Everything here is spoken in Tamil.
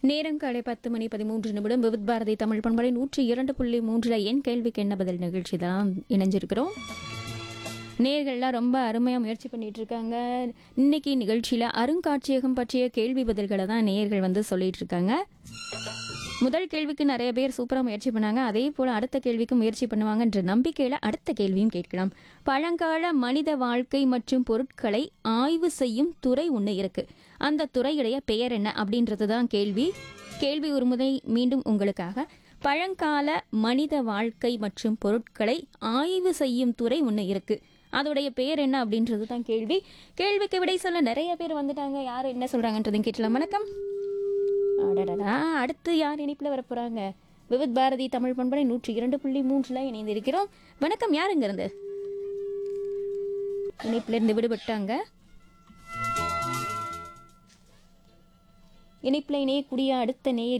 நேரம் காலை பத்து மணி பதிமூன்று நிமிடம் விவித் பாரதி தமிழ் பண்பலை நூற்றி இரண்டு புள்ளி மூன்றுல என் கேள்விக்கு என்ன பதில் நிகழ்ச்சி தான் இணைஞ்சிருக்கிறோம் நேர்கள்லாம் ரொம்ப அருமையாக முயற்சி பண்ணிட்டு இருக்காங்க இன்னைக்கு நிகழ்ச்சியில் அருங்காட்சியகம் பற்றிய கேள்வி பதில்களை தான் நேயர்கள் வந்து சொல்லிட்டு இருக்காங்க முதல் கேள்விக்கு நிறைய பேர் சூப்பராக முயற்சி பண்ணாங்க அதே போல் அடுத்த கேள்விக்கு முயற்சி பண்ணுவாங்கன்ற நம்பிக்கையில் அடுத்த கேள்வியும் கேட்கலாம் பழங்கால மனித வாழ்க்கை மற்றும் பொருட்களை ஆய்வு செய்யும் துறை ஒன்று இருக்கு அந்த துறையுடைய பெயர் என்ன அப்படின்றது தான் கேள்வி கேள்வி ஒரு முறை மீண்டும் உங்களுக்காக பழங்கால மனித வாழ்க்கை மற்றும் பொருட்களை ஆய்வு செய்யும் துறை ஒன்று இருக்கு அதோடைய பெயர் என்ன அப்படின்றது தான் கேள்வி கேள்விக்கு விடை சொல்ல நிறைய பேர் வந்துட்டாங்க யார் என்ன சொல்றாங்கன்றதையும் கேட்டலாம் வணக்கம் அடடடா அடுத்து யார் இணைப்பில் வர போறாங்க விவித் பாரதி தமிழ் பண்பலை நூற்றி இரண்டு புள்ளி மூன்றுல இணைந்திருக்கிறோம் வணக்கம் யாருங்க இருந்து இணைப்புல இருந்து விடுபட்டாங்க இணைப்பில் இணையக்கூடிய அடுத்த நேயர்